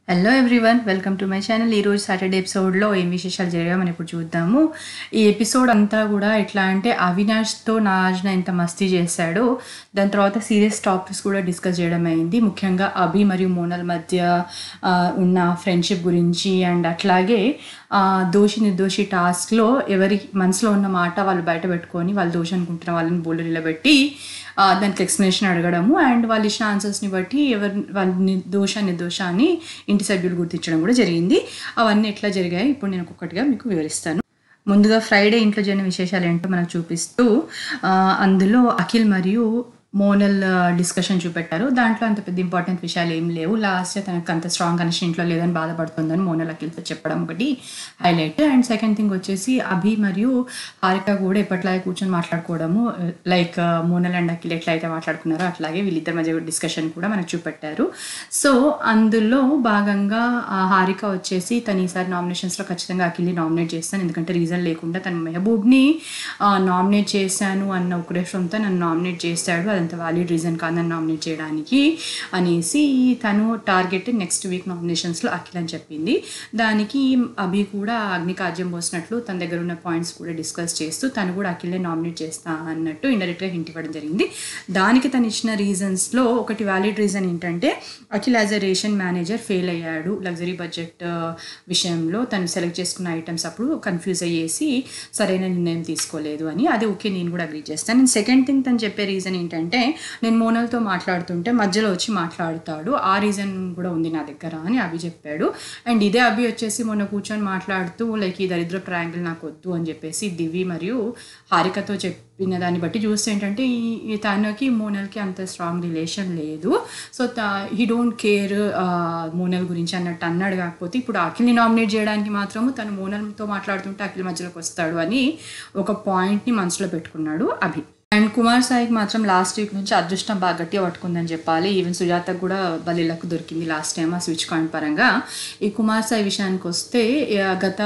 hello everyone welcome to my channel ఈరోజు Saturday ఎపిసోడ్లో ఏం విశేషాలు జరిగాయో మనం ఇప్పుడు చూద్దాము ఈ ఎపిసోడ్ అంతా కూడా ఎట్లా అంటే అవినాష్తో నాజ్న ఎంత మస్తీ చేశాడో దాని తర్వాత సీరియస్ టాపిక్స్ కూడా డిస్కస్ చేయడం అయింది ముఖ్యంగా అభి మరియు మోనల్ మధ్య ఆ, ఉన్న ఫ్రెండ్షిప్ గురించి అండ్ అట్లాగే ఆ, దోషి నిర్దోషి టాస్క్లో ఎవరి మనసులో ఉన్న మాట వాళ్ళు బయట పెట్టుకొని వాళ్ళు దోషి అనుకుంటున్న వాళ్ళని బోల్డ్ నిలబెట్టి ఆ, దానికి ఎక్స్ప్లెనేషన్ అడగడము అండ్ వాళ్ళు ఇచ్చిన ఆన్సర్స్ని బట్టి ఎవరి వాళ్ళ నిర్దోష నిర్దోషాన్ని ఇంటి సభ్యులు గుర్తించడం కూడా జరిగింది అవన్నీ ఎట్లా జరిగాయి ఇప్పుడు నేను ఒక్కొక్కటిగా మీకు వివరిస్తాను ముందుగా ఫ్రైడే ఇంట్లో జరిగిన విశేషాలు ఏంటో మనకు చూపిస్తూ ఆ, అందులో అఖిల్ మరియు మోనల్ డిస్కషన్ చూపెట్టారు దాంట్లో అంత పెద్ద ఇంపార్టెంట్ విషయాలు ఏం లేవు లాస్ట్ తనకు అంత స్ట్రాంగ్ కనెక్షన్ ఇంట్లో లేదని బాధపడుతుందని మోనల్ అఖిల్తో చెప్పడం ఒకటి హైలైట్ అండ్ సెకండ్ థింగ్ వచ్చేసి అభి మరియు హారిక కూడా ఎప్పట్లాగే కూర్చొని మాట్లాడుకోవడము లైక్ మోనల్ అండ్ అఖిల్ ఎట్లయితే మాట్లాడుకున్నారో అట్లాగే వీళ్ళిద్దరి మధ్య డిస్కషన్ కూడా మనకు చూపెట్టారు సో అందులో భాగంగా ఆ హారిక వచ్చేసి తను ఈసారి నామినేషన్స్లో ఖచ్చితంగా అఖిల్ని నామినేట్ చేస్తాను ఎందుకంటే రీజన్ లేకుండా తను మెహబూబ్ని నామినేట్ చేశాను అన్న ఉక్రేషంతో నన్ను నామినేట్ చేశాడు అదంత వ్యాలిడ్ రీజన్ కాదు నన్ను నామినేట్ చేయడానికి అనేసి తను టార్గెట్ నెక్స్ట్ వీక్ నామినేషన్స్లో అఖిల్ అని చెప్పింది దానికి అభి కూడా అగ్నికార్యం పోసినట్లు తన దగ్గర ఉన్న పాయింట్స్ కూడా డిస్కస్ చేస్తూ తను కూడా అఖిల్నే నామినేట్ చేస్తా అన్నట్టు ఇండైరెక్ట్గా హింట్ ఇవ్వడం జరిగింది దానికి తను ఇచ్చిన రీజన్స్లో ఒకటి వ్యాలిడ్ రీజన్ ఏంటంటే Akhil as a ration manager fail అయ్యాడు లగ్జరీ బడ్జెట్ విషయంలో తను సెలెక్ట్ చేసుకున్న ఐటమ్స్ అప్పుడు కన్ఫ్యూజ్ అయ్యేసి సరైన నిర్ణయం తీసుకోలేదు అని అది ఓకే నేను కూడా అగ్రీ చేస్తాను నేను సెకండ్ థింగ్ తను చెప్పే రీజన్ ఏంటంటే నేను మోనల్తో మాట్లాడుతుంటే మధ్యలో వచ్చి మాట్లాడతాడు ఆ రీజన్ కూడా ఉంది నా దగ్గర అని అభి చెప్పాడు అండ్ ఇదే అభి వచ్చేసి మొన్న కూర్చొని మాట్లాడుతూ లైక్ ఈ దరిద్ర ట్రయాంగిల్ నాకు వద్దు అని చెప్పేసి దివి మరియు హారికతో చెప్పిన దాన్ని బట్టి చూస్తే ఏంటంటే ఈ ఈ తనకి మోనల్కి అంత స్ట్రాంగ్ రిలేషన్ లేదు so he don't care Monal గురించి అన్నట్టు అన్నాడు కాకపోతే ఇప్పుడు అఖిల్ని నామినేట్ చేయడానికి మాత్రము తను మోనల్తో మాట్లాడుతుంటే అఖిల్ మధ్యలోకి వస్తాడు అని ఒక పాయింట్ని మనసులో పెట్టుకున్నాడు అభి అండ్ కుమార్ సాయికి మాత్రం లాస్ట్ వీక్ నుంచి అదృష్టం బాగా గట్టిగా పట్టుకుందని చెప్పాలి ఈవెన్ సుజాతకు కూడా బలిలకు దొరికింది లాస్ట్ టైం ఆ స్విచ్ కాయిన్ పరంగా ఈ కుమార్ సాయి విషయానికి వస్తే ఆ, గత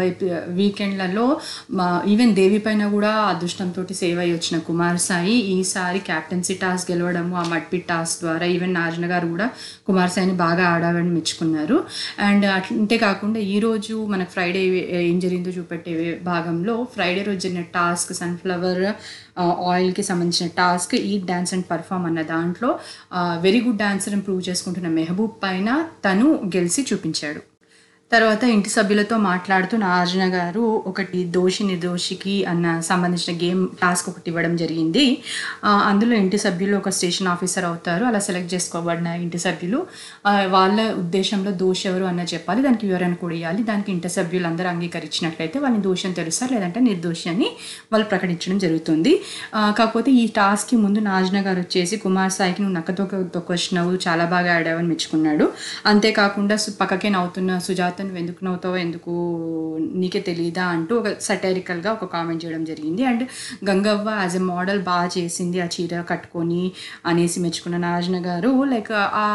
వీకెండ్లలో మా ఈవెన్ దేవి పైన కూడా అదృష్టంతో సేవ్ అయ్యి వచ్చిన కుమార్ సాయి ఈసారి క్యాప్టెన్సీ టాస్క్ గెలవడము ఆ మడ్పిట్ టాస్క్ ద్వారా ఈవెన్ నాజన గారు కూడా కుమార్ సాయిని బాగా ఆడాలని మెచ్చుకున్నారు అండ్ అంతేకాకుండా ఈరోజు మనకు ఫ్రైడే ఏం జరిగిందో చూపెట్టే భాగంలో ఫ్రైడే రోజు జరిగిన టాస్క్ సన్ఫ్లవర్ ఆయిల్కి సంబంధించిన టాస్క్ ఈ డాన్స్ అండ్ పర్ఫామ్ అన్న దాంట్లో వెరీ గుడ్ డాన్సర్ అని ప్రూవ్ చేసుకుంటున్న మెహబూబ్ పైన తను గెలిచి చూపించాడు తర్వాత ఇంటి సభ్యులతో మాట్లాడుతూ నాగార్జున గారు ఒకటి దోషి నిర్దోషికి అన్న సంబంధించిన గేమ్ టాస్క్ ఒకటి ఇవ్వడం జరిగింది ఆ, అందులో ఇంటి సభ్యులు ఒక స్టేషన్ ఆఫీసర్ అవుతారు అలా సెలెక్ట్ చేసుకోబడిన ఇంటి సభ్యులు ఆ, వాళ్ళ ఉద్దేశంలో దోషి ఎవరు అన్న చెప్పాలి దానికి వివరణ కూడా ఇవ్వాలి దానికి ఇంటి సభ్యులు అందరూ అంగీకరించినట్లయితే వాళ్ళని దోషి అని తెలుస్తారు లేదంటే నిర్దోషి అని వాళ్ళు ప్రకటించడం జరుగుతుంది ఆ, కాకపోతే ఈ టాస్క్కి ముందు నాజన గారు వచ్చేసి కుమార్ సాయికి నువ్వు నక్కతో తొక్కొచ్చినావు చాలా బాగా ఆడావని మెచ్చుకున్నాడు అంతేకాకుండా సు- పక్కకే నవ్వుతున్న సుజాత నువ్వు ఎందుకు నవ్వుతావో ఎందుకు నీకే తెలియదా అంటూ ఒక సటైరికల్గా ఒక కామెంట్ చేయడం జరిగింది and Gangavva as a model బాగా చేసింది ఆ చీర కట్టుకొని అనేసి మెచ్చుకున్న నాజన గారు లైక్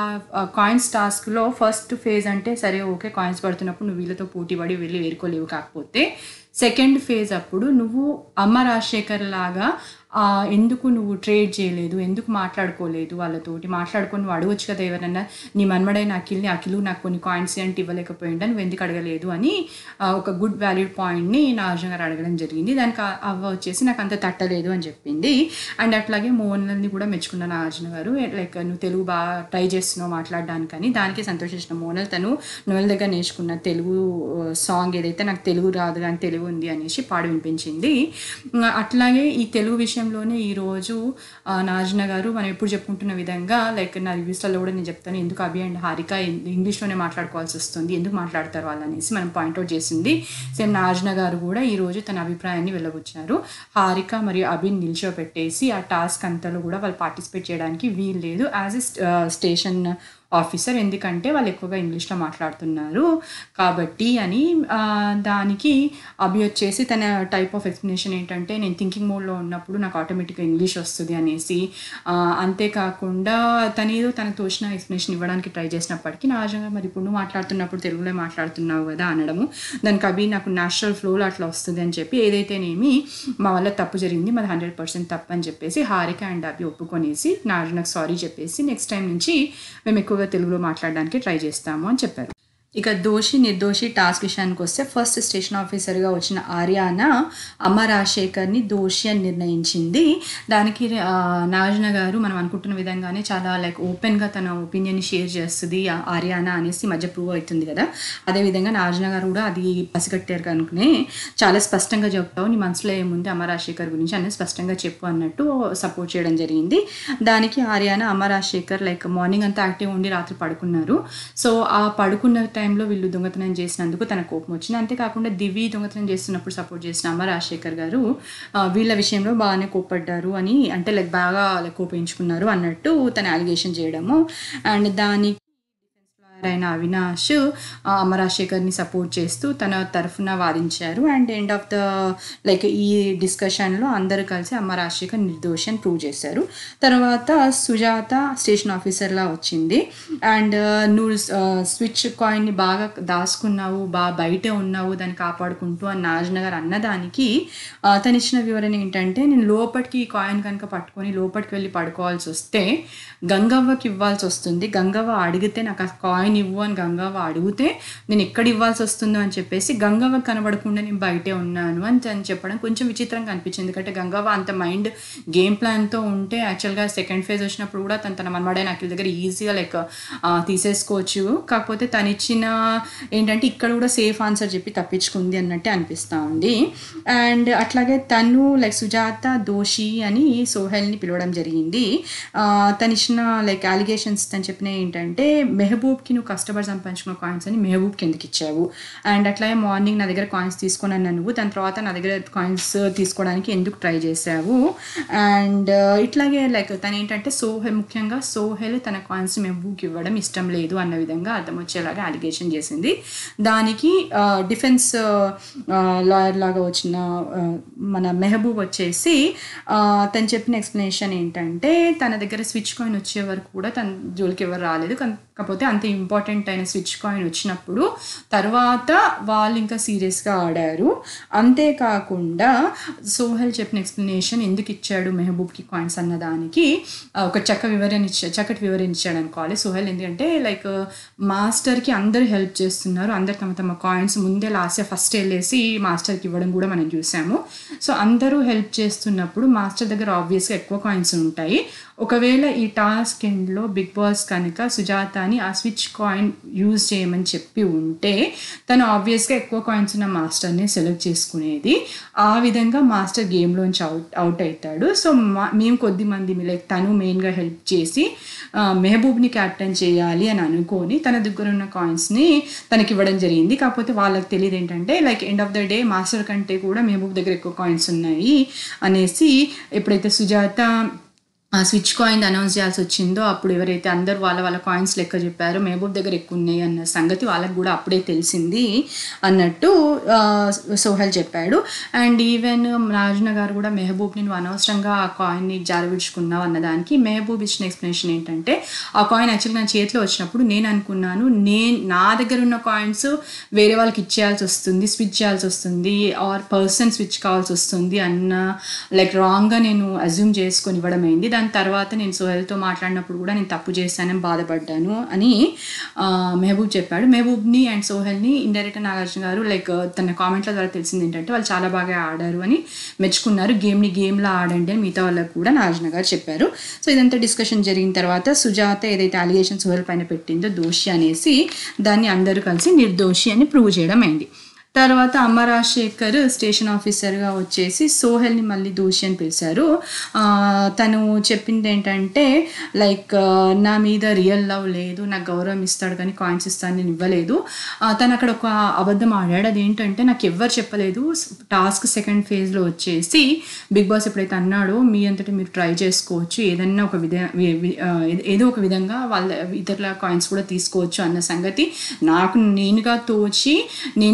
ఆ కాయిన్స్ టాస్క్లో ఫస్ట్ ఫేజ్ అంటే సరే ఓకే కాయిన్స్ పడుతున్నప్పుడు నువ్వు వీళ్ళతో పోటీ పడి వెళ్ళి వేరుకోలేవు కాకపోతే సెకండ్ ఫేజ్ అప్పుడు నువ్వు అమ్మ రాజశేఖర్ లాగా ఆ, ఎందుకు నువ్వు ట్రేడ్ చేయలేదు ఎందుకు మాట్లాడుకోలేదు వాళ్ళతోటి మాట్లాడుకొని నువ్వు అడగొచ్చు కదా ఎవరన్నా నీ మన్మడైన అఖిల్ని అఖిలు నాకు కొన్ని కాయిన్స్ అంటే ఇవ్వలేకపోయిందా నువ్వు ఎందుకు అడగలేదు అని ఆ, ఒక గుడ్ వ్యాలిడ్ పాయింట్ని నాగార్జున గారు అడగడం జరిగింది దానికి ఆ- అవ్వ వచ్చేసి నాకు అంత తట్టలేదు అని చెప్పింది అండ్ అట్లాగే మోహన్లని కూడా మెచ్చుకున్న నాగార్జున గారు లైక్ నువ్వు తెలుగు బాగా ట్రై చేస్తున్నావు మాట్లాడడానికని దానికి సంతోషించిన మోనల్ తను నువ్వుల దగ్గర నేర్చుకున్న తెలుగు సాంగ్ ఏదైతే నాకు తెలుగు రాదు కానీ తెలుగు ఉంది అనేసి పాడి వినిపించింది ఉమ్, అట్లాగే ఈ తెలుగు విషయంలోనే ఈరోజు నాజన గారు మనం ఎప్పుడు చెప్పుకుంటున్న విధంగా లైక్ నా రివ్యూస్లలో కూడా నేను చెప్తాను ఎందుకు అభి అండ్ హారిక ఇంగ్లీష్లోనే మాట్లాడుకోవాల్సి వస్తుంది ఎందుకు మాట్లాడతారు వాళ్ళు అనేసి మనం పాయింట్అవుట్ చేసింది సేమ్ నాజన గారు కూడా ఈరోజు తన అభిప్రాయాన్ని వెళ్ళబుచ్చారు హారిక మరియు అభిని నిల్చోబెట్టేసి ఆ టాస్క్ అంతలో కూడా వాళ్ళు పార్టిసిపేట్ చేయడానికి వీలు లేదు యాజ్ ఎ స్టేషన్ ఆఫీసర్ ఎందుకంటే వాళ్ళు ఎక్కువగా ఇంగ్లీష్లో మాట్లాడుతున్నారు కాబట్టి అని ఆ, దానికి అభి వచ్చేసి తన టైప్ ఆఫ్ ఎక్స్ప్లెనేషన్ ఏంటంటే నేను థింకింగ్ మోడ్లో ఉన్నప్పుడు నాకు ఆటోమేటిక్గా ఇంగ్లీష్ వస్తుంది అనేసి ఆ, అంతేకాకుండా తను ఏదో తనకు తోచిన ఎక్స్ప్లెనేషన్ ఇవ్వడానికి ట్రై చేసినప్పటికీ నాజంగా మరి ఇప్పుడు నువ్వు మాట్లాడుతున్నప్పుడు తెలుగులో మాట్లాడుతున్నావు కదా అనడము దానికి అభి నాకు నేచురల్ ఫ్లోలో అట్లా వస్తుంది అని చెప్పి ఏదైతేనేమి మా వల్ల తప్పు జరిగింది మాది హండ్రెడ్ పర్సెంట్ తప్పు అని చెప్పేసి హారిక అండ్ అభి ఒప్పుకొనేసి నాజనకు సారీ చెప్పేసి నెక్స్ట్ టైం నుంచి మేము ఎక్కువగా తెలుగులో మాట్లాడడానికి ట్రై చేస్తాము అని చెప్పారు ఇక దోషి నిర్దోషి టాస్క్ విషయానికి వస్తే ఫస్ట్ స్టేషన్ ఆఫీసర్గా వచ్చిన ఆర్యానా అమ్మ రాజశేఖర్ని దోషి అని నిర్ణయించింది దానికి ఆ, నాగార్జున గారు మనం అనుకుంటున్న విధంగానే చాలా లైక్ ఓపెన్గా తన ఒపీనియన్ షేర్ చేస్తుంది ఆ ఆర్యానా అనేసి ఈ మధ్య ప్రూవ్ అవుతుంది కదా అదేవిధంగా నాగార్జున గారు కూడా అది పసిగట్టారు కనుకనే చాలా స్పష్టంగా చెప్తావు నీ మనసులో ఏముంది అమ్మ రాజశేఖర్ గురించి అనేది స్పష్టంగా చెప్పు అన్నట్టు సపోర్ట్ చేయడం జరిగింది దానికి ఆర్యానా అమ్మ రాజశేఖర్ లైక్ మార్నింగ్ అంతా యాక్టివ్ ఉండి రాత్రి పడుకున్నారు సో ఆ పడుకున్న టైంలో వీళ్ళు దొంగతనం చేసినందుకు తన కోపం వచ్చింది అంతేకాకుండా దివి దొంగతనం చేస్తున్నప్పుడు సపోర్ట్ చేసిన అమ్మ రాజశేఖర్ గారు ఆ, వీళ్ళ విషయంలో బాగానే కోప్పడ్డారు అని అంటే లైక్ బాగా లైక్ కోపించుకున్నారు అన్నట్టు తన అలిగేషన్ చేయడము అండ్ దానికి అయిన అవినాష్ ఆ, అమ్మ రాజశేఖర్ని సపోర్ట్ చేస్తూ తన తరఫున వాదించారు and end of the like ఈ డిస్కషన్లో అందరూ కలిసి అమ్మ రాజశేఖర్ నిర్దోషి అని ప్రూవ్ చేశారు తర్వాత సుజాత స్టేషన్ ఆఫీసర్లా వచ్చింది అండ్ నువ్వు స్విచ్ కాయిన్ని బాగా దాచుకున్నావు బాగా బయటే ఉన్నావు దాన్ని కాపాడుకుంటూ అని నాజన గారు అన్నదానికి ఆ, తను ఇచ్చిన వివరణ ఏంటంటే నేను లోపలికి ఈ కాయిన్ కనుక పట్టుకొని లోపలికి వెళ్ళి పడుకోవాల్సి వస్తే గంగవ్వకి ఇవ్వాల్సి వస్తుంది గంగవ్వ అడిగితే నాకు ఆ కాయిన్ ఇవ్వు అని గంగవ్వ అడిగితే నేను ఎక్కడ ఇవ్వాల్సి వస్తుందో అని చెప్పేసి గంగవ్వ కనబడకుండా నేను బయటే ఉన్నాను అని తను చెప్పడం కొంచెం విచిత్రంగా అనిపించింది ఎందుకంటే గంగవ్వ అంత మైండ్ గేమ్ ప్లాన్తో ఉంటే యాక్చువల్గా సెకండ్ ఫేజ్ వచ్చినప్పుడు కూడా తను తన మనమాడే నాకు దగ్గర ఈజీగా లైక్ తీసేసుకోవచ్చు కాకపోతే తను ఇచ్చిన ఏంటంటే ఇక్కడ కూడా సేఫ్ ఆన్సర్ చెప్పి తప్పించుకుంది అన్నట్టే అనిపిస్తూ ఉంది అండ్ అట్లాగే తను లైక్ సుజాత దోషి అని సోహెల్ని పిలవడం జరిగింది ఆ, తను ఇచ్చిన లైక్ అలిగేషన్స్ తను చెప్పిన ఏంటంటే మెహబూబ్కి నువ్వు కష్టపడి సంపాదించుకున్న కాయిన్స్ అని మెహబూబ్కి ఎందుకు ఇచ్చావు అండ్ అట్లాగే మార్నింగ్ నా దగ్గర కాయిన్స్ తీసుకొని అన్నా నువ్వు దాని తర్వాత నా దగ్గర కాయిన్స్ తీసుకోవడానికి ఎందుకు ట్రై చేసావు అండ్ ఇట్లాగే లైక్ తను ఏంటంటే సోహెల్ ముఖ్యంగా సోహెల్ తన కాయిన్స్ మెహబూబ్కి ఇవ్వడం ఇష్టం లేదు అన్న విధంగా అర్థం వచ్చేలాగా అలిగేషన్ చేసింది దానికి డిఫెన్స్ లాయర్ లాగా వచ్చిన ఆ, మన మెహబూబ్ వచ్చేసి ఆ, తను చెప్పిన ఎక్స్ప్లెనేషన్ ఏంటంటే తన దగ్గర స్విచ్ కాయిన్ వచ్చే వరకు కూడా తన జోలికి ఎవరు రాలేదు కన్- కాకపోతే అంత ఇంపార్టెంట్ అయిన స్విచ్ కాయిన్ వచ్చినప్పుడు తర్వాత వాళ్ళు ఇంకా సీరియస్గా ఆడారు అంతేకాకుండా సోహెల్ చెప్పిన ఎక్స్ప్లెనేషన్ ఎందుకు ఇచ్చాడు మెహబూబ్కి కాయిన్స్ అన్న దానికి ఆ, ఒక చక్క వివరణ ఇచ్చా చక్కటి వివరణ ఇచ్చాడు అనుకోవాలి సోహెల్ ఎందుకంటే లైక్ మాస్టర్కి అందరూ హెల్ప్ చేస్తున్నారు అందరు తమ తమ కాయిన్స్ ముందే లాస్ట్ ఫస్ట్ వెళ్ళేసి మాస్టర్కి ఇవ్వడం కూడా మనం చూసాము సో అందరూ హెల్ప్ చేస్తున్నప్పుడు మాస్టర్ దగ్గర ఆబ్వియస్గా ఎక్కువ కాయిన్స్ ఉంటాయి ఒకవేళ ఈ టాస్క్ ఎండ్లో బిగ్ బాస్ కనుక సుజాతని ఆ స్విచ్ కాయిన్ యూజ్ చేయమని చెప్పి ఉంటే తను ఆబ్వియస్గా ఎక్కువ కాయిన్స్ ఉన్న మాస్టర్ని సెలెక్ట్ చేసుకునేది ఆ విధంగా మాస్టర్ గేమ్లోంచి అవుట్ అవుట్ అవుతాడు సో మా మేము కొద్ది మంది లైక్ తను మెయిన్గా హెల్ప్ చేసి ఆ, మెహబూబ్ని క్యాప్టెన్ చేయాలి అని అనుకొని తన దగ్గర ఉన్న కాయిన్స్ని తనకి ఇవ్వడం జరిగింది కాకపోతే వాళ్ళకి తెలియదు ఏంటంటే like end of the day master కంటే కూడా మెహబూబ్ దగ్గర ఎక్కువ కాయిన్స్ ఉన్నాయి అనేసి ఎప్పుడైతే సుజాత ఆ స్విచ్ కాయిన్ అనౌన్స్ చేయాల్సి వచ్చిందో అప్పుడు ఎవరైతే అందరూ వాళ్ళ వాళ్ళ కాయిన్స్ లెక్క చెప్పారో మహబూబ్ దగ్గర ఎక్కువ ఉన్నాయి అన్న సంగతి వాళ్ళకి కూడా అప్పుడే తెలిసింది అన్నట్టు ఆ, సోహెల్ చెప్పాడు అండ్ ఈవెన్ రాజున గారు కూడా మెహబూబ్ని నువ్వు అనవసరంగా ఆ కాయిన్ని జారవిడ్చుకున్నావు అన్నదానికి మెహబూబ్ ఇచ్చిన ఎక్స్ప్లెనేషన్ ఏంటంటే ఆ కాయిన్ యాక్చువల్గా నా చేతిలో వచ్చినప్పుడు నేను అనుకున్నాను నేను నా దగ్గర ఉన్న కాయిన్స్ వేరే వాళ్ళకి ఇచ్చేయాల్సి వస్తుంది స్విచ్ చేయాల్సి వస్తుంది ఆర్ పర్సన్ స్విచ్ కావాల్సి వస్తుంది అన్న లైక్ రాంగ్గా నేను అజ్యూమ్ చేసుకొని ఇవ్వడం అయింది దాని తర్వాత నేను సోహెల్తో మాట్లాడినప్పుడు కూడా నేను తప్పు చేశానని బాధపడ్డాను అని ఆ, మెహబూబ్ చెప్పాడు మెహబూబ్ని అండ్ సోహెల్ని ఇండైరెక్ట్ నాగార్జున గారు లైక్ తన కామెంట్ల ద్వారా తెలిసింది ఏంటంటే వాళ్ళు చాలా బాగా ఆడారు అని మెచ్చుకున్నారు గేమ్ని గేమ్లా ఆడండి అని మిగతా వాళ్ళకు కూడా నాగార్జున గారు చెప్పారు సో ఇదంతా డిస్కషన్ జరిగిన తర్వాత సుజాత ఏదైతే అలిగేషన్ సోహెల్ పైన పెట్టిందో దోషి అనేసి దాన్ని అందరూ కలిసి నిర్దోషి అని ప్రూవ్ చేయడం అయింది తర్వాత అమ్మ రాజశేఖర్ స్టేషన్ ఆఫీసర్గా వచ్చేసి సోహెల్ని మళ్ళీ దోషి అని పిలిచారు ఆ, తను చెప్పింది ఏంటంటే లైక్ ఆ, నా మీద రియల్ లవ్ లేదు నాకు గౌరవం ఇస్తాడు కానీ కాయిన్స్ ఇస్తాను నేను ఇవ్వలేదు ఆ, తను అక్కడ ఒక అబద్ధం ఆడాడు అదేంటంటే నాకు ఎవ్వరు చెప్పలేదు టాస్క్ సెకండ్ ఫేజ్లో వచ్చేసి బిగ్ బాస్ ఎప్పుడైతే అన్నాడో మీ అంతటి మీరు ట్రై చేసుకోవచ్చు ఏదన్నా ఒక విధ వి- వి- ఆ, ఏదో- ఏదో ఒక విధంగా వాళ్ళ ఇతరుల కాయిన్స్ కూడా తీసుకోవచ్చు అన్న సంగతి నాకు నేనుగా తోచి నేను సోహెల్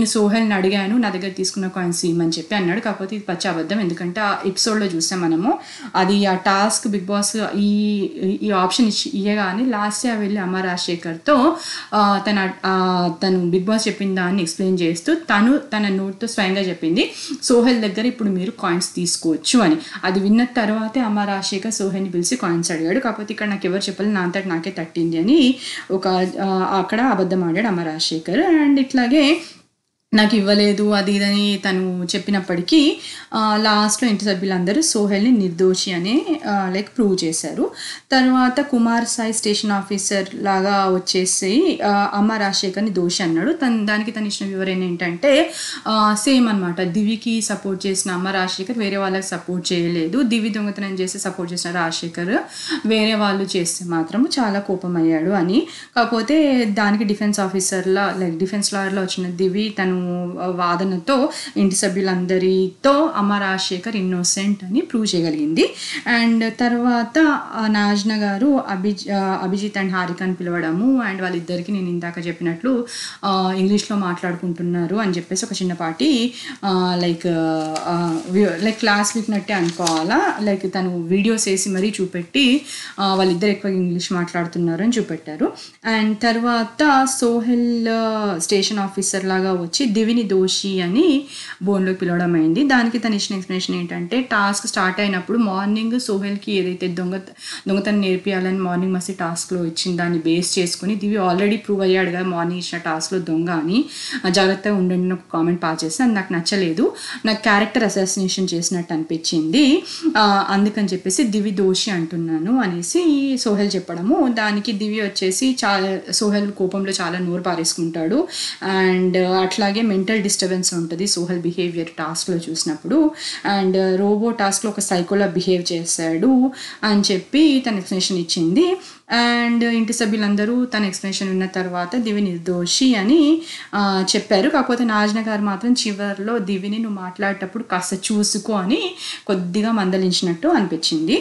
సోహెల్ని అడిగాను నా దగ్గర తీసుకున్న కాయిన్స్ ఇవ్వమని చెప్పి అన్నాడు కాకపోతే ఇది పచ్చి అబద్ధం ఎందుకంటే ఆ ఎపిసోడ్లో చూసాం మనము అది ఆ టాస్క్ బిగ్ బాస్ ఈ ఈ ఆప్షన్ ఇచ్చి ఇయ్యగానే లాస్ట్ ఇయర్ వెళ్ళి అమ్మ రాజశేఖర్తో ఆ, తన ఆ, తను బిగ్ బాస్ చెప్పిన దాన్ని ఎక్స్ప్లెయిన్ చేస్తూ తను తన నోట్తో స్వయంగా చెప్పింది సోహెల్ దగ్గర ఇప్పుడు మీరు కాయిన్స్ తీసుకోవచ్చు అని అది విన్న తర్వాతే అమ్మ రాజశేఖర్ సోహెల్ని పిలిచి కాయిన్స్ అడిగాడు కాకపోతే ఇక్కడ నాకు ఎవరు చెప్పాలి నా అంతటి నాకే తట్టింది అని ఒక ఆ, అక్కడ అబద్ధం ఆడాడు అమ్మ రాజశేఖర్ అండ్ ఇట్లాగే నాకు ఇవ్వలేదు అది ఇదని తను చెప్పినప్పటికీ లాస్ట్లో ఇంటి సభ్యులందరూ సోహెల్ని నిర్దోషి అని లైక్ ప్రూవ్ చేశారు తర్వాత కుమార్ సాయి స్టేషన్ ఆఫీసర్ లాగా వచ్చేసి ఆ, అమ్మ రాజశేఖర్ని దోషి అన్నాడు తన దానికి తను ఇచ్చిన వివరణ ఏంటంటే సేమ్ అనమాట దివికి సపోర్ట్ చేసిన అమ్మ రాజశేఖర్ వేరే వాళ్ళకి సపోర్ట్ చేయలేదు దివి దొంగతనం చేసి సపోర్ట్ చేసిన రాజశేఖర్ వేరే వాళ్ళు చేస్తే మాత్రం చాలా కోపం అయ్యాడు అని కాకపోతే దానికి డిఫెన్స్ ఆఫీసర్లా లైక్ డిఫెన్స్ లాయర్లో వచ్చిన దివి తను వాదనతో ఇంటి సభ్యులందరితో అమ్మ రాజశేఖర్ ఇన్నోసెంట్ అని ప్రూవ్ చేయగలిగింది అండ్ తర్వాత ఆ నాజ్న గారు అభిజ్ ఆ, అభిజిత్ అండ్ హారికని పిలవడము అండ్ వాళ్ళిద్దరికి నేను ఇందాక చెప్పినట్లు ఆ, ఇంగ్లీష్లో మాట్లాడుకుంటున్నారు అని చెప్పేసి ఒక చిన్నపాటి ఆ, లైక్ ఆ, వి- లైక్ క్లాస్ విక్నట్టే అనుకోవాలా లైక్ తను వీడియోస్ వేసి మరీ చూపెట్టి ఆ, వాళ్ళిద్దరు ఎక్కువ ఇంగ్లీష్ మాట్లాడుతున్నారు అని చూపెట్టారు అండ్ తర్వాత సోహెల్ ఆ, స్టేషన్ ఆఫీసర్ లాగా వచ్చి దివిని దోషి అని బోన్లోకి పిలవడం అయింది దానికి తను ఇచ్చిన ఎక్స్ప్లెనేషన్ ఏంటంటే టాస్క్ స్టార్ట్ అయినప్పుడు మార్నింగ్ సోహెల్కి ఏదైతే దొంగ దొంగతనం నేర్పియాలని మార్నింగ్ మసి టాస్క్లో ఇచ్చిన దాన్ని బేస్ చేసుకుని దివి ఆల్రెడీ ప్రూవ్ అయ్యాడు కదా మార్నింగ్ ఇచ్చిన టాస్క్లో దొంగ అని ఆ, జాగ్రత్తగా ఉండండి అని ఒక కామెంట్ పాస్ చేస్తే అది నాకు నచ్చలేదు నాకు క్యారెక్టర్ అసాసినేషన్ చేసినట్టు అనిపించింది ఆ, అందుకని చెప్పేసి దివి దోషి అంటున్నాను అనేసి సోహెల్ చెప్పడము దానికి దివి వచ్చేసి చాలా సోహెల్ కోపంలో చాలా నోరు పారేసుకుంటాడు అండ్ అట్లాగే మెంటల్ డిస్టర్బెన్స్ ఉంటుంది సోహెల్ బిహేవియర్ టాస్క్లో చూసినప్పుడు అండ్ రోబో టాస్క్లో ఒక సైకోలా బిహేవ్ చేశాడు అని చెప్పి తన ఎక్స్ప్లెనేషన్ ఇచ్చింది అండ్ ఇంటి సభ్యులందరూ తన ఎక్స్ప్లెనేషన్ విన్న తర్వాత దివి నిర్దోషి అని ఆ, చెప్పారు కాకపోతే నాజన గారు మాత్రం చివరిలో దివిని నువ్వు మాట్లాడేటప్పుడు కాస్త చూసుకో అని కొద్దిగా మందలించినట్టు అనిపించింది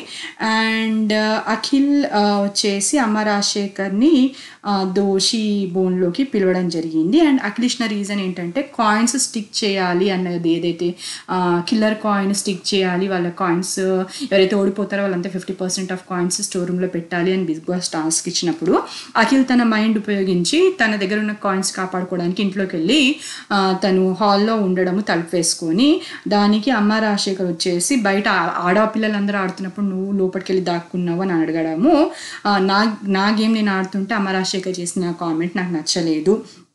అండ్ అఖిల్ ఆ, వచ్చేసి అమ్మ రాజశేఖర్ని ఆ, దోషి బోన్లోకి పిలవడం జరిగింది అండ్ అఖిల్ ఇచ్చిన రీజన్ ఏంటంటే కాయిన్స్ స్టిక్ చేయాలి అన్నది ఏదైతే కిల్లర్ కాయిన్ స్టిక్ చేయాలి వాళ్ళ కాయిన్స్ ఎవరైతే ఓడిపోతారో వాళ్ళంతా fifty percent of coins store రూమ్లో పెట్టాలి అని బిగ్ బాస్ టాస్క్ ఇచ్చినప్పుడు అఖిల్ తన మైండ్ ఉపయోగించి తన దగ్గర ఉన్న కాయిన్స్ కాపాడుకోవడానికి ఇంట్లోకి వెళ్ళి ఆ, తను హాల్లో ఉండడము తలుపు వేసుకొని దానికి అమ్మ రాజశేఖర్ వచ్చేసి బయట ఆ- ఆడపిల్లలందరూ ఆడుతున్నప్పుడు నువ్వు లోపలికి వెళ్ళి దాక్కున్నావు అని అడగడము ఆ, నా నా గేమ్ నేను ఆడుతుంటే అమ్మ రాజశేఖర్ చేసిన కామెంట్ నాకు నచ్చలేదు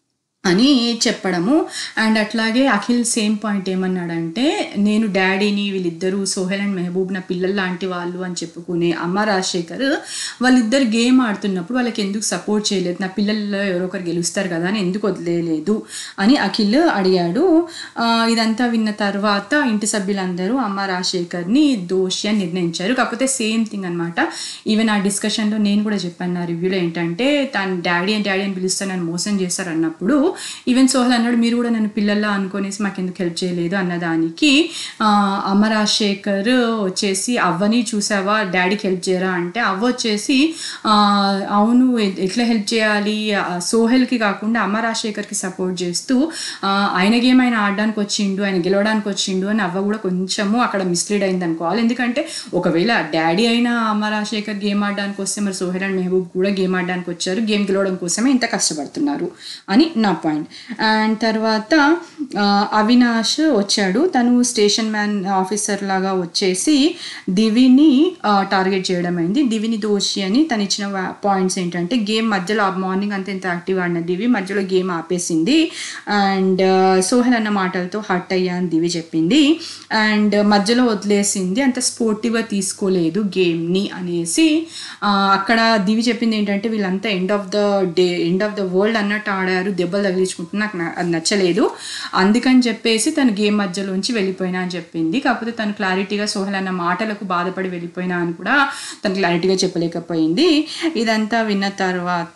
అని చెప్పడము అండ్ అట్లాగే అఖిల్ సేమ్ పాయింట్ ఏమన్నాడంటే నేను డాడీని వీళ్ళిద్దరూ సోహెల్ అండ్ మెహబూబ్ నా పిల్లలు లాంటి వాళ్ళు అని చెప్పుకునే అమ్మ రాజశేఖర్ వాళ్ళిద్దరు గేమ్ ఆడుతున్నప్పుడు వాళ్ళకి ఎందుకు సపోర్ట్ చేయలేదు నా పిల్లల్లో ఎవరో ఒకరు గెలుస్తారు కదా అని ఎందుకు వదిలేయలేదు అని అఖిల్ అడిగాడు ఆ, ఇదంతా విన్న తర్వాత ఇంటి సభ్యులందరూ అమ్మ రాజశేఖర్ని దోషి అని నిర్ణయించారు కాకపోతే సేమ్ థింగ్ అనమాట ఈవెన్ ఆ డిస్కషన్లో నేను కూడా చెప్పాను నా రివ్యూలో ఏంటంటే తను డాడీ అని డాడీ అని పిలుస్తే నన్ను మోసం చేస్తారు అన్నప్పుడు ఈవెన్ సోహల్ అన్నాడు మీరు కూడా నన్ను పిల్లల్లా అనుకునేసి మాకు ఎందుకు హెల్ప్ చేయలేదు అన్నదానికి ఆ, అమ్మ రాజశేఖర్ వచ్చేసి అవ్వని చూసావా డాడీకి హెల్ప్ చేయరా అంటే అవ్వ వచ్చేసి ఆ, అవును ఎ- ఎట్లా హెల్ప్ చేయాలి ఆ, సోహెల్కి కాకుండా అమ్మ రాజశేఖర్కి సపోర్ట్ చేస్తూ ఆ, ఆయన గేమ్ ఆయన ఆడడానికి వచ్చిండు ఆయన గెలవడానికి వచ్చిండు అని అవ్వ కూడా కొంచెము అక్కడ మిస్లీడ్ అయింది అనుకోవాలి ఎందుకంటే ఒకవేళ డాడీ అయినా అమ్మ రాజశేఖర్ గేమ్ ఆడడానికి వస్తే మరి సోహెల్ అండ్ మెహబూబ్ కూడా గేమ్ ఆడడానికి వచ్చారు గేమ్ గెలవడం కోసమే ఇంత కష్టపడుతున్నారు అని నా పాయింట్ అండ్ తర్వాత ఆ, అవినాష్ వచ్చాడు తను స్టేషన్ మ్యాన్ ఆఫీసర్ లాగా వచ్చేసి దివిని టార్గెట్ చేయడం అయింది దివిని దోషి అని తను ఇచ్చిన పాయింట్స్ ఏంటంటే గేమ్ మధ్యలో మార్నింగ్ అంతా ఇంత యాక్టివ్ ఆడిన దివి మధ్యలో గేమ్ ఆపేసింది అండ్ సోహెల్ అన్న మాటలతో హర్ట్ అయ్యా అని దివి చెప్పింది అండ్ మధ్యలో వదిలేసింది అంత స్పోర్టివ్గా తీసుకోలేదు గేమ్ని అనేసి ఆ, అక్కడ దివి చెప్పింది ఏంటంటే వీళ్ళంతా end of the day end of the world అన్నట్టు ఆడారు దెబ్బలు తగిలించుకుంటున్నా నాకు నా- అది నచ్చలేదు అందుకని చెప్పేసి తను గేమ్ మధ్యలోంచి వెళ్ళిపోయినా అని చెప్పింది కాకపోతే తను క్లారిటీగా సోహెల్ అన్న మాటలకు బాధపడి వెళ్ళిపోయినా అని కూడా తను క్లారిటీగా చెప్పలేకపోయింది ఇదంతా విన్న తర్వాత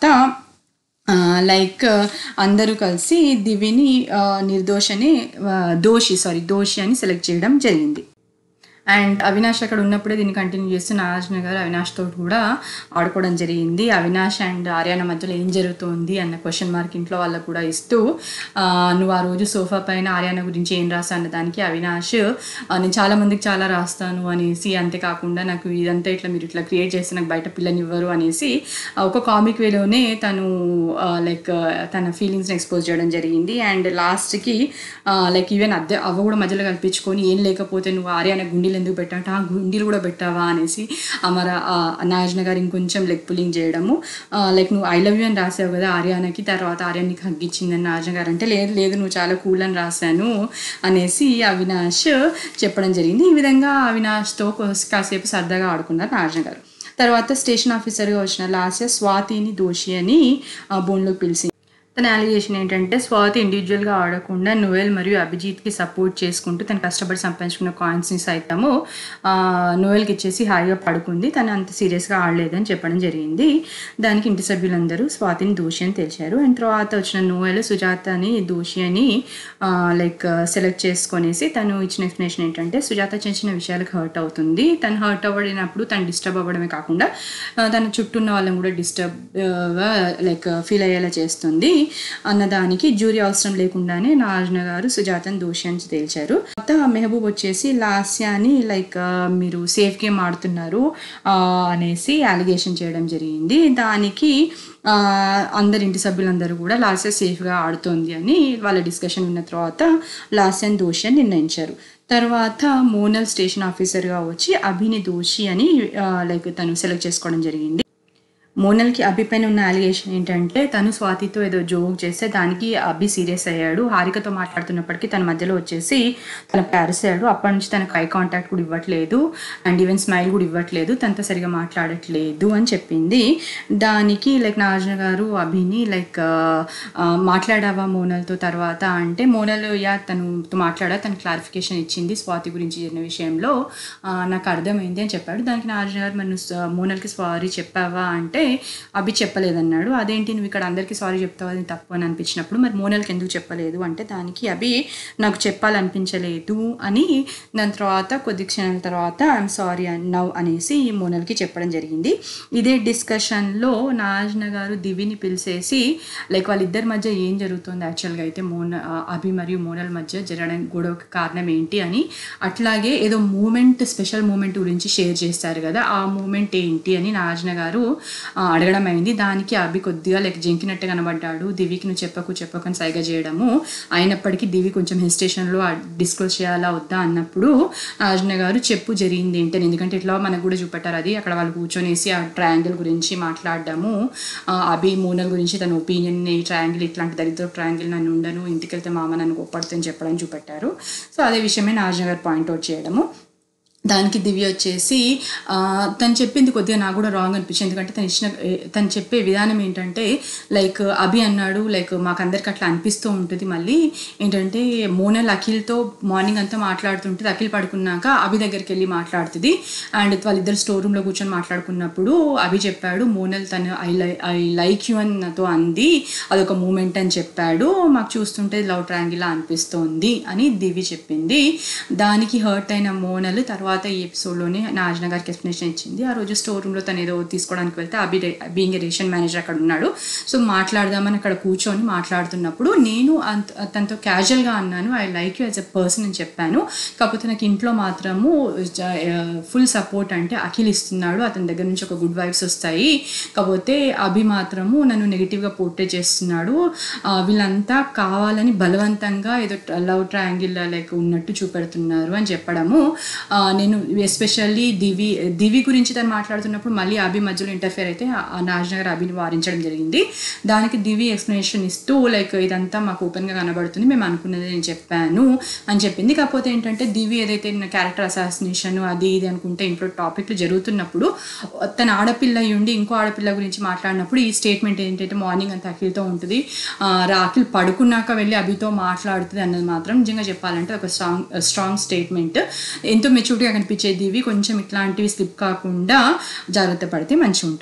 లైక్ అందరూ కలిసి దివిని ఆ, నిర్దోషని ఆ, దోషి సారీ దోషి అని సెలెక్ట్ చేయడం జరిగింది అండ్ అవినాష్ అక్కడ ఉన్నప్పుడే దీన్ని కంటిన్యూ చేస్తూ నాగార్జున గారు అవినాష్ తోటి కూడా ఆడుకోవడం జరిగింది అవినాష్ అండ్ ఆర్యాన మధ్యలో ఏం జరుగుతుంది అన్న క్వశ్చన్ మార్క్ ఇంట్లో వాళ్ళకు కూడా ఇస్తూ ఆ, నువ్వు ఆ రోజు సోఫా పైన ఆర్యాన గురించి ఏం రాసా అన్న దానికి అవినాష్ ఆ, నేను చాలా మందికి చాలా రాస్తాను అనేసి అంతేకాకుండా నాకు ఇదంతా ఇట్లా మీరు ఇట్లా క్రియేట్ చేస్తే నాకు బయట పిల్లనివ్వరు అనేసి ఆ, ఒక కామిక్ వేలోనే తను లైక్ తన ఫీలింగ్స్ని ఎక్స్పోజ్ చేయడం జరిగింది అండ్ లాస్ట్కి లైక్ ఈవెన్ అద్దె అవ్వ కూడా మధ్యలో కల్పించుకొని ఏం లేకపోతే నువ్వు ఆర్యాన గుండీలు ఎందుకు పెట్టావంటే ఆ గుండీలు కూడా పెట్టావా అనేసి అమర నాగార్జున గారు ఇంకొంచెం లెగ్ పుల్లింగ్ చేయడము లైక్ నువ్వు ఐ లవ్ యూ అని రాసావు కదా ఆర్యానకి తర్వాత ఆర్యాన్ నీకు హగ్ ఇచ్చిందని నాగార్జున గారు అంటే లేదు లేదు నువ్వు చాలా కూల్ అని రాశాను అనేసి అవినాష్ చెప్పడం జరిగింది ఈ విధంగా అవినాష్తో కొస్- కాసేపు సరదాగా ఆడుకున్నారు నాగార్జున గారు తర్వాత స్టేషన్ ఆఫీసర్గా వచ్చిన లాస్య స్వాతిని దోషి అని ఆ, బోన్లోకి పిలిచి తన అలిగేషన్ ఏంటంటే స్వాతి ఇండివిజువల్గా ఆడకుండా నోయల్ మరియు అభిజిత్కి సపోర్ట్ చేసుకుంటూ తను కష్టపడి సంపాదించుకున్న కాయిన్స్ని సైతము ఆ, నోయల్కి ఇచ్చేసి హాయిగా పడుకుంది తను అంత సీరియస్గా ఆడలేదని చెప్పడం జరిగింది దానికి ఇంటి సభ్యులందరూ స్వాతిని దోషి అని తెలిసారు అండ్ తర్వాత వచ్చిన నోయల్ సుజాతని దోషి అని లైక్ సెలెక్ట్ చేసుకొనేసి తను ఇచ్చిన ఎక్స్ప్లెనేషన్ ఏంటంటే సుజాత చిన్న చిన్న విషయాలకు హర్ట్ అవుతుంది తను హర్ట్ అవ్వడినప్పుడు తను డిస్టర్బ్ అవ్వడమే కాకుండా ఆ, తన చుట్టూ ఉన్న వాళ్ళని కూడా డిస్టర్బ్ లైక్ ఫీల్ అయ్యేలా చేస్తుంది అన్నదానికి జ్యూరీ అవసరం లేకుండానే నాగార్జున గారు సుజాతని దోషి అని తేల్చారు తర్వాత మెహబూబ్ వచ్చేసి లాస్యాని లైక్ మీరు సేఫ్ గేమ్ ఆడుతున్నారు ఆ, అనేసి అలిగేషన్ చేయడం జరిగింది దానికి ఆ, అందరి ఇంటి సభ్యులందరూ కూడా లాస్య సేఫ్గా ఆడుతోంది అని వాళ్ళ డిస్కషన్ విన్న తర్వాత లాస్యాని దోషి అని నిర్ణయించారు తర్వాత మోనల్ స్టేషన్ ఆఫీసర్గా వచ్చి అభిని దోషి అని లైక్ తను సెలెక్ట్ చేసుకోవడం జరిగింది మోనల్కి అభి పైన ఉన్న అలిగేషన్ ఏంటంటే తను స్వాతితో ఏదో జోక్ చేస్తే దానికి అభి సీరియస్ అయ్యాడు హారికతో మాట్లాడుతున్నప్పటికీ తన మధ్యలో వచ్చేసి తన అరిసాడు అప్పటి నుంచి తనకు ఐ కాంటాక్ట్ కూడా ఇవ్వట్లేదు అండ్ ఈవెన్ స్మైల్ కూడా ఇవ్వట్లేదు తనతో సరిగా మాట్లాడట్లేదు అని చెప్పింది దానికి లైక్ నాగార్జున గారు అభిని లైక్ మాట్లాడావా మోనల్తో తర్వాత అంటే మోనల్ యా తను మాట్లాడా తను క్లారిఫికేషన్ ఇచ్చింది స్వాతి గురించి జరిగిన విషయంలో ఆ, నాకు అర్థమైంది అని చెప్పాడు దానికి నాగార్జున గారు మరి నువ్వు స- మోనల్కి సారీ చెప్పావా అంటే అభి చెప్పలేదన్నాడు అదేంటి నువ్వు ఇక్కడ అందరికీ సారీ చెప్తావు అది తప్పు అని అనిపించినప్పుడు మరి మోనల్కి ఎందుకు చెప్పలేదు అంటే దానికి అభి నాకు చెప్పాలనిపించలేదు అని దాని తర్వాత కొద్ది క్షణాల తర్వాత ఐఎమ్ సారీ నవ్ అనేసి మోనల్కి చెప్పడం జరిగింది ఇదే డిస్కషన్లో నాగార్జున గారు దివిని పిలిచేసి లైక్ వాళ్ళిద్దరి మధ్య ఏం జరుగుతుంది యాక్చువల్గా అయితే మోన ఆ, అభి మరియు మోనల్ మధ్య జరగడానికి గొడవకి కారణం ఏంటి అని అట్లాగే ఏదో మూమెంట్ స్పెషల్ మూమెంట్ గురించి షేర్ చేస్తారు కదా ఆ మూమెంట్ ఏంటి అని నాగార్జున గారు ఆ, అడగడం అయింది దానికి అభి కొద్దిగా లైక్ జంకినట్టు కనబడ్డాడు దివికి నువ్వు చెప్పకు చెప్పకు అని సైగ చేయడము అయినప్పటికీ దివి కొంచెం హెసిటేషన్లో డిస్క్లోజ్ చేయాలా వద్దా అన్నప్పుడు నాగార్జున గారు చెప్పు జరిగింది ఏంటని ఎందుకంటే ఇట్లా మనకు కూడా చూపెట్టారు అది అక్కడ వాళ్ళు కూర్చొనేసి ఆ ట్రయాంగిల్ గురించి మాట్లాడడము ఆ, అభి మోనల్ గురించి తన ఒపీనియన్ ఈ ట్రయాంగిల్ ఇట్లాంటి దరిద్ర ట్రయాంగిల్ నన్ను ఉండను ఇంటికి వెళ్తే మామ నన్ను గొప్పడుతుంది చెప్పడం చూపెట్టారు సో అదే విషయమే నాగార్జున గారు పాయింట్అవుట్ చేయడము దానికి దివ్య వచ్చేసి ఆ, తను చెప్పింది కొద్దిగా నాకు కూడా రాంగ్ అనిపించింది ఎందుకంటే తను ఇచ్చిన ఏ- తను చెప్పే విధానం ఏంటంటే లైక్ అభి అన్నాడు లైక్ మాకందరికి అట్లా అనిపిస్తూ ఉంటుంది మళ్ళీ ఏంటంటే మోనల్ అఖిల్తో మార్నింగ్ అంతా మాట్లాడుతుంటుంది అఖిల్ పడుకున్నాక అభి దగ్గరికి వెళ్ళి మాట్లాడుతుంది అండ్ వాళ్ళిద్దరు స్టోర్ రూమ్లో కూర్చొని మాట్లాడుకున్నప్పుడు అభి చెప్పాడు మోనల్ తను ఐ లై ఐ లైక్ యూ అని నాతో అంది అదొక మూమెంట్ అని చెప్పాడు మాకు చూస్తుంటే లవ్ ట్రాంగిల్ అనిపిస్తోంది అని దివి చెప్పింది దానికి హర్ట్ అయిన మోనల్ తర్వాత ఈ ఎపిసోడ్లోనే నాజన గారికి ఎక్స్ప్లెనేషన్ ఇచ్చింది ఆ రోజు స్టోర్ రూమ్లో తను ఏదో తీసుకోవడానికి వెళ్తే అభి బీయింగ్ రేషన్ మేనేజర్ అక్కడ ఉన్నాడు సో మాట్లాడదామని అక్కడ కూర్చొని మాట్లాడుతున్నప్పుడు నేను అంత తనతో క్యాజువల్గా అన్నాను I like you as a person అని చెప్పాను కాకపోతే నాకు ఇంట్లో మాత్రము ఫుల్ సపోర్ట్ అంటే అఖిల్ ఇస్తున్నాడు అతని దగ్గర నుంచి ఒక గుడ్ వైబ్స్ వస్తాయి కాకపోతే అభి మాత్రము నన్ను నెగిటివ్గా పోర్ట్రే చేస్తున్నాడు ఆ, వీళ్ళంతా కావాలని బలవంతంగా ఏదో లవ్ ట్రయాంగిల్ లైక్ ఉన్నట్టు చూపెడుతున్నారు అని చెప్పడము ఆ, నేను ఎస్పెషల్లీ దివి దివి గురించి తను మాట్లాడుతున్నప్పుడు మళ్ళీ అభి మధ్యలో ఇంటర్ఫేర్ అయితే ఆ నాజనగర్ అభిని వారించడం జరిగింది దానికి దివి ఎక్స్ప్లెనేషన్ ఇస్తూ లైక్ ఇదంతా మాకు ఓపెన్గా కనబడుతుంది మేము అనుకున్నది నేను చెప్పాను అని చెప్పింది కాకపోతే ఏంటంటే దివి ఏదైతే క్యారెక్టర్ అసాసినేషన్ అది ఇది అనుకుంటే ఇంట్లో టాపిక్లు జరుగుతున్నప్పుడు తన ఆడపిల్ల అయి ఉండి ఇంకో ఆడపిల్ల గురించి మాట్లాడినప్పుడు ఈ స్టేట్మెంట్ ఏంటంటే మార్నింగ్ అంతా అఖిల్తో ఉంటుంది ఆ, రా అఖిల్ పడుకున్నాక వెళ్ళి అభితో మాట్లాడుతుంది అన్నది మాత్రం నిజంగా చెప్పాలంటే ఒక స్ట్రాంగ్ స్ట్రాంగ్ స్టేట్మెంట్ ఎంతో మెచ్యూరిటీగా కనిపించేది ఇవి కొంచెం ఇట్లాంటివి స్లిప్ కాకుండా జాగ్రత్త పడితే మంచిగా ఉంటుంది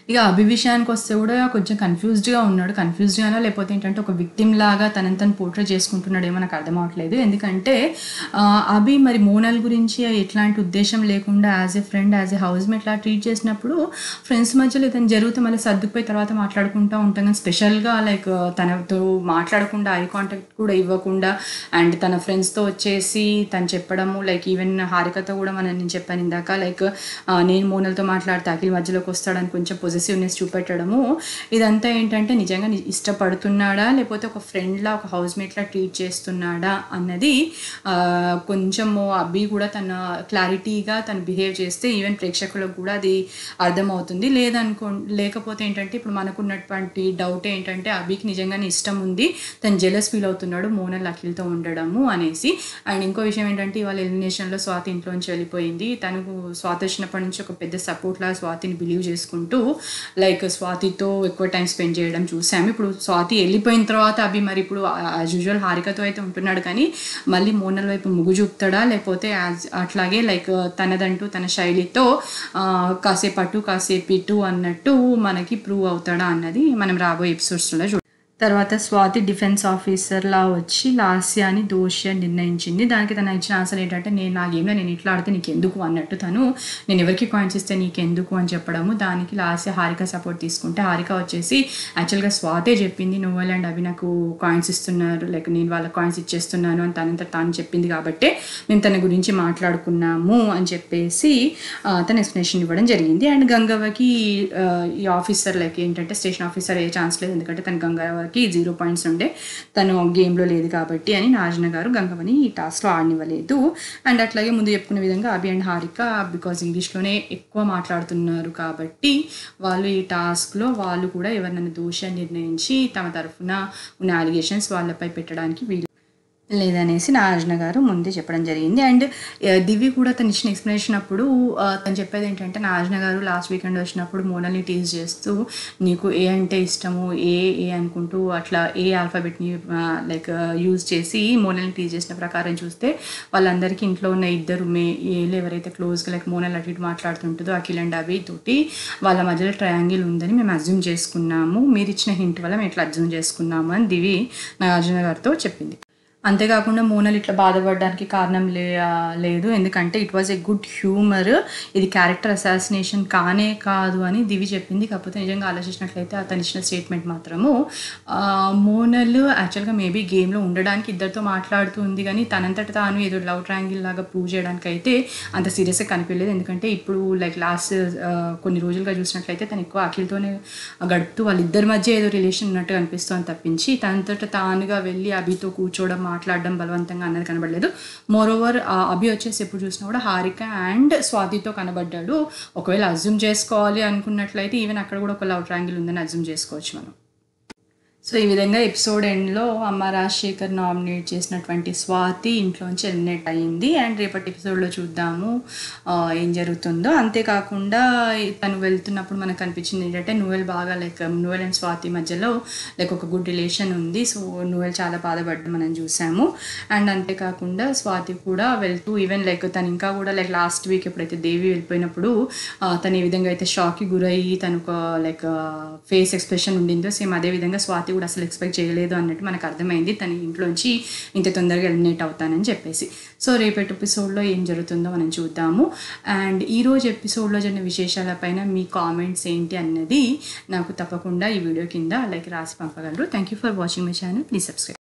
ఇక అభి విషయానికి వస్తే కూడా కొంచెం కన్ఫ్యూజ్డ్గా ఉన్నాడు కన్ఫ్యూజ్డ్గానో లేకపోతే ఏంటంటే ఒక విక్టిమ్ లాగా తనని తను పోర్ట్రేట్ చేసుకుంటున్నాడేమో నాకు అర్థం అవట్లేదు ఎందుకంటే ఆ, అభి మరి మోనల్ గురించి ఎట్లాంటి ఉద్దేశం లేకుండా as a friend as a housemate లా ట్రీట్ చేసినప్పుడు ఫ్రెండ్స్ మధ్యలో ఇతను జరిగితే మళ్ళీ సర్దుకుపోయి తర్వాత మాట్లాడుకుంటూ ఉంటాం కానీ స్పెషల్గా లైక్ తనతో మాట్లాడకుండా ఐ కాంటాక్ట్ కూడా ఇవ్వకుండా అండ్ తన ఫ్రెండ్స్తో వచ్చేసి తను చెప్పడము లైక్ ఈవెన్ హారికతో కూడా మనం నేను చెప్పాను ఇందాక లైక్ నేను మోనల్తో మాట్లాడితే అఖిల్ మధ్యలోకి వస్తాడని కొంచెం పొజిటివ్నెస్ చూపెట్టడము ఇదంతా ఏంటంటే నిజంగా ని- ఇష్టపడుతున్నాడా లేకపోతే ఒక ఫ్రెండ్లా ఒక హౌస్ మేట్లా ట్రీట్ చేస్తున్నాడా అన్నది ఆ, కొంచెము అబ్బి కూడా తన క్లారిటీగా తను బిహేవ్ చేస్తే ఈవెన్ ప్రేక్షకులకు కూడా అది అర్థమవుతుంది లేదనుకో లేకపోతే ఏంటంటే ఇప్పుడు మనకున్నటువంటి డౌట్ ఏంటంటే అభికి నిజంగానే ఇష్టం ఉంది తను జెలస్ ఫీల్ అవుతున్నాడు మోనల్ అఖిల్తో ఉండడము అనేసి అండ్ ఇంకో విషయం ఏంటంటే ఇవాళ ఎలిమినేషన్లో స్వాతి ఇంట్లోంచి వెళ్ళిపోయింది తనకు స్వాతి వచ్చినప్పటి నుంచి ఒక పెద్ద సపోర్ట్ లా స్వాతిని బిలీవ్ చేసుకుంటూ లైక్ స్వాతితో ఎక్కువ టైం స్పెండ్ చేయడం చూసాము ఇప్పుడు స్వాతి వెళ్ళిపోయిన తర్వాత అభి మరి ఇప్పుడు యాజ్ యూజువల్ హారికతో అయితే ఉంటున్నాడు కానీ మళ్ళీ మోనల్ వైపు ముగ్గు చూపుతాడా లేకపోతే as- అట్లాగే లైక్ తనదంటూ తన శైలితో ఆ, కాసేపు అటు కాసేపు ఇటు అన్నట్టు మనకి ప్రూవ్ అవుతాడా అన్నది మనం రాబోయే ఎపిసోడ్స్లో చూడ తర్వాత స్వాతి డిఫెన్స్ ఆఫీసర్లా వచ్చి లాస్యాని దోషి అని నిర్ణయించింది దానికి తన ఇచ్చిన ఆన్సర్ ఏంటంటే నేను నా గేమ్లో నేను ఇట్లా ఆడితే నీకు ఎందుకు అన్నట్టు తను నేను ఎవరికి కాయిన్స్ ఇస్తే నీకు ఎందుకు అని చెప్పడము దానికి లాస్య హారిక సపోర్ట్ తీసుకుంటే హారిక వచ్చేసి యాక్చువల్గా స్వాతే చెప్పింది నోవెల్ అండ్ అవి నాకు కాయిన్స్ ఇస్తున్నారు లైక్ నేను వాళ్ళ కాయిన్స్ ఇచ్చేస్తున్నాను అని తనంత తాను చెప్పింది కాబట్టే మేము తన గురించి మాట్లాడుకున్నాము అని చెప్పేసి ఆ, తన ఎక్స్ప్లెనేషన్ ఇవ్వడం జరిగింది అండ్ గంగవ్వకి ఆ, ఈ ఆఫీసర్ లైక్ ఏంటంటే స్టేషన్ ఆఫీసర్ ఏ ఛాన్స్ లేదు ఎందుకంటే తన గంగవ్వకి జీరో పాయింట్స్ ఉండే తను గేమ్లో లేదు కాబట్టి అని నాజన గారు గంగవ్వని ఈ టాస్క్లో ఆడనివ్వలేదు అండ్ అట్లాగే ముందు చెప్పుకునే విధంగా అభి అండ్ హారిక బికాజ్ ఇంగ్లీష్లోనే ఎక్కువ మాట్లాడుతున్నారు కాబట్టి వాళ్ళు ఈ టాస్క్లో వాళ్ళు కూడా ఎవరినైనా దోషి అని నిర్ణయించి తమ తరఫున ఉన్న అలిగేషన్స్ వాళ్ళపై పెట్టడానికి వీలు లేదనేసి నాగార్జున గారు ముందే చెప్పడం జరిగింది అండ్ ఆ, దివ్య కూడా తను ఇచ్చిన ఎక్స్ప్లెనేషన్ అప్పుడు ఆ, తను చెప్పేది ఏంటంటే నాగార్జున గారు లాస్ట్ వీకెండ్ వచ్చినప్పుడు మోనల్ని టీజ్ చేస్తూ నీకు ఏ అంటే ఇష్టము ఏ ఏ అనుకుంటూ అట్లా ఏ ఆల్ఫాబెట్ని లైక్ యూజ్ చేసి మోనల్ని టీజ్ చేసిన ప్రకారం చూస్తే వాళ్ళందరికీ ఇంట్లో ఉన్న ఇద్దరు మే ఏళ్ళు ఎవరైతే క్లోజ్గా లైక్ మోనల్ అటు ఇటు మాట్లాడుతుంటుందో అఖిల్ అండ్ అభి తోటి వాళ్ళ మధ్యలో ట్రయాంగిల్ ఉందని మేము అజ్యూమ్ చేసుకున్నాము మీరు ఇచ్చిన హింట్ వల్ల మేము ఇట్లా అజ్యూమ్ చేసుకున్నాము అని దివి నాగార్జున గారితో చెప్పింది అంతేకాకుండా మోనల్ ఇట్లా బాధపడడానికి కారణం లే ఆ, లేదు ఎందుకంటే it was a good humour ఇది క్యారెక్టర్ అసాసినేషన్ కానే కాదు అని దివి చెప్పింది కాకపోతే నిజంగా ఆలోచించినట్లయితే అతను ఇచ్చిన స్టేట్మెంట్ మాత్రము ఆ, మోనల్ యాక్చువల్గా మేబీ గేమ్లో ఉండడానికి ఇద్దరితో మాట్లాడుతూ ఉంది కానీ తనంతట తాను ఏదో లవ్ ట్రయాంగిల్ లాగా ప్రూవ్ చేయడానికి అయితే అంత సీరియస్గా కనిపించలేదు ఎందుకంటే ఇప్పుడు లైక్ లాస్ట్ కొన్ని రోజులుగా చూసినట్లయితే తను ఎక్కువ అఖిల్తోనే గడుపుతూ వాళ్ళిద్దరి మధ్య ఏదో రిలేషన్ ఉన్నట్టు అనిపిస్తుంది తప్పించి తనంతట తానుగా వెళ్ళి అభితో కూర్చోవడం మాట్లాడడం బలవంతంగా అన్నది కనబడలేదు మోర్ ఓవర్ అభి వచ్చేసి ఎప్పుడు చూసినా కూడా హారిక అండ్ స్వాతితో కనబడ్డాడు ఒకవేళ అజ్యూమ్ చేసుకోవాలి అనుకున్నట్లయితే ఈవెన్ అక్కడ కూడా ఒక లవ్ ట్రాంగిల్ ఉందని అజ్యూమ్ చేసుకోవచ్చు మనం సో ఈ విధంగా ఎపిసోడ్ ఎండ్లో అమ్మ రాజశేఖర్ నామినేట్ చేసినటువంటి స్వాతి ఇంట్లోంచి ఎలిమినేట్ అయ్యింది అండ్ రేపటి ఎపిసోడ్లో చూద్దాము ఆ, ఏం జరుగుతుందో అంతేకాకుండా తను వెళ్తున్నప్పుడు మనకు అనిపించింది ఏంటంటే నువెల్ బాగా లైక్ నువెల్ అండ్ స్వాతి మధ్యలో లైక్ ఒక గుడ్ రిలేషన్ ఉంది సో నువెల్ చాలా బాధపడ్డం మనం చూసాము అండ్ అంతేకాకుండా స్వాతి కూడా వెళ్తూ ఈవెన్ లైక్ తను ఇంకా కూడా లైక్ లాస్ట్ వీక్ ఎప్పుడైతే దేవి వెళ్ళిపోయినప్పుడు ఆ, తను ఏ విధంగా అయితే షాక్కి గురయ్యి తను ఒక లైక్ ఫేస్ ఎక్స్ప్రెషన్ ఉండిందో సేమ్ అదే విధంగా స్వాతి కూడా అసలు ఎక్స్పెక్ట్ చేయలేదు అన్నట్టు మనకు అర్థమైంది తన ఇంట్లోంచి ఇంత తొందరగా ఎలిమినేట్ అవుతానని చెప్పేసి సో రేపటి ఎపిసోడ్లో ఏం జరుగుతుందో మనం చూద్దాము అండ్ ఈ రోజు ఎపిసోడ్లో జరిగిన విశేషాలపైన మీ కామెంట్స్ ఏంటి అన్నది నాకు తప్పకుండా ఈ వీడియో కింద లైక్ రాసి పంపగలరు thank you for watching my channel please subscribe